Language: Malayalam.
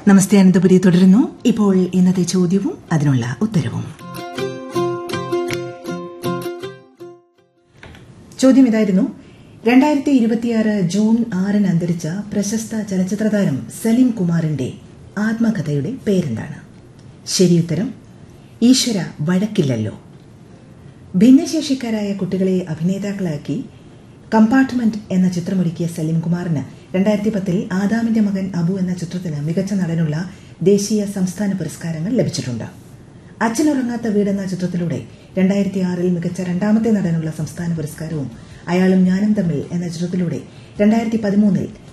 നമസ്തേ അനന്തപുരി തുടരുന്നു ഇപ്പോൾ ഇന്നത്തെ ചോദ്യവും അതിനുള്ള ഉത്തരവും ചോദ്യം ഇതായിരുന്നു രണ്ടായിരത്തി ഇരുപത്തിയാറ് ജൂൺ ആറിന് അന്തരിച്ച പ്രശസ്ത ചലച്ചിത്ര താരം സലീം കുമാറിന്റെ ആത്മകഥയുടെ പേരെന്താണ് ശരിയുത്തരം ഈശ്വര വഴക്കില്ലല്ലോ ഭിന്നശേഷിക്കാരായ കുട്ടികളെ അഭിനേതാക്കളാക്കി കമ്പാർട്ട്മെന്റ് എന്ന ചിത്രമൊരുക്കിയ സലീം കുമാറിന് രണ്ടായിരത്തി പത്തിൽ ആദാമിന്റെ മകൻ അബു എന്ന ചിത്രത്തിന് മികച്ച നടനുള്ള ദേശീയ സംസ്ഥാന പുരസ്കാരങ്ങൾ ലഭിച്ചിട്ടുണ്ട് അച്ഛനുറങ്ങാത്ത വീട് എന്ന ചിത്രത്തിലൂടെ രണ്ടായിരത്തി ആറിൽ മികച്ച രണ്ടാമത്തെ നടനുള്ള സംസ്ഥാന പുരസ്കാരവും അയാളും ഞാനും തമ്മിൽ എന്ന ചിത്രത്തിലൂടെ രണ്ടായിരത്തി പതിമൂന്നിൽ